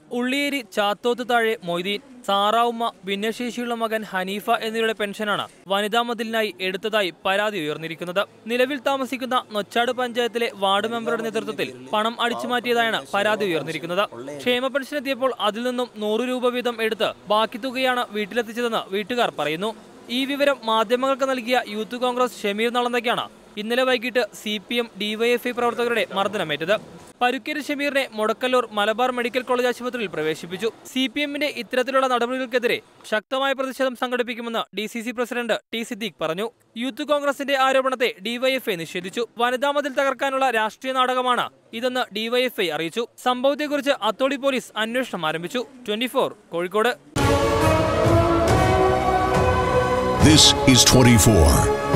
ഉള്ളിയേരി ചാത്തോത്ത് താഴെ മൊയ്തീൻ സാറാവുമ്മ ഭിന്നശേഷിയുള്ള മകൻ ഹനീഫ എന്നിവരുടെ പെൻഷനാണ് വനിതാ മതിലിനായി എടുത്തതായി പരാതി ഉയർന്നിരിക്കുന്നത് നിലവിൽ താമസിക്കുന്ന നൊച്ചാട് പഞ്ചായത്തിലെ വാർഡ് മെമ്പറുടെ നേതൃത്വത്തിൽ പണം അടിച്ചുമാറ്റിയതായാണ് പരാതി ഉയർന്നിരിക്കുന്നത് ക്ഷേമ പെൻഷൻ എത്തിയപ്പോൾ അതിൽ നിന്നും നൂറ് രൂപ വീതം എടുത്ത് ബാക്കി തുകയാണ് വീട്ടിലെത്തിച്ചതെന്ന് വീട്ടുകാർ പറയുന്നു ഈ വിവരം മാധ്യമങ്ങൾക്ക് നൽകിയ യൂത്ത് കോൺഗ്രസ് ഷമീർ നളന്തയ്ക്കാണ് ഇന്നലെ വൈകിട്ട് സി പി എം ഡിവൈഎഫ്ഐ പ്രവർത്തകരുടെ മർദ്ദനമേറ്റത് പരുക്കേരി ഷമീറിനെ മുടക്കല്ലൂർ മലബാർ മെഡിക്കൽ കോളേജ് ആശുപത്രിയിൽ പ്രവേശിപ്പിച്ചു സി പി എമ്മിന്റെ ഇത്തരത്തിലുള്ള നടപടികൾക്കെതിരെ ശക്തമായ പ്രതിഷേധം സംഘടിപ്പിക്കുമെന്ന് D C C president T Siddique പറഞ്ഞു യൂത്ത് കോൺഗ്രസിന്റെ ആരോപണത്തെ ഡിവൈഎഫ്ഐ നിഷേധിച്ചു വനിതാ മതിൽ തകർക്കാനുള്ള രാഷ്ട്രീയ നാടകമാണ് ഇതെന്ന് ഡിവൈഎഫ്ഐ അറിയിച്ചു സംഭവത്തെക്കുറിച്ച് അത്തോളി പോലീസ് അന്വേഷണം ആരംഭിച്ചു ട്വന്റി കോഴിക്കോട് This is 24.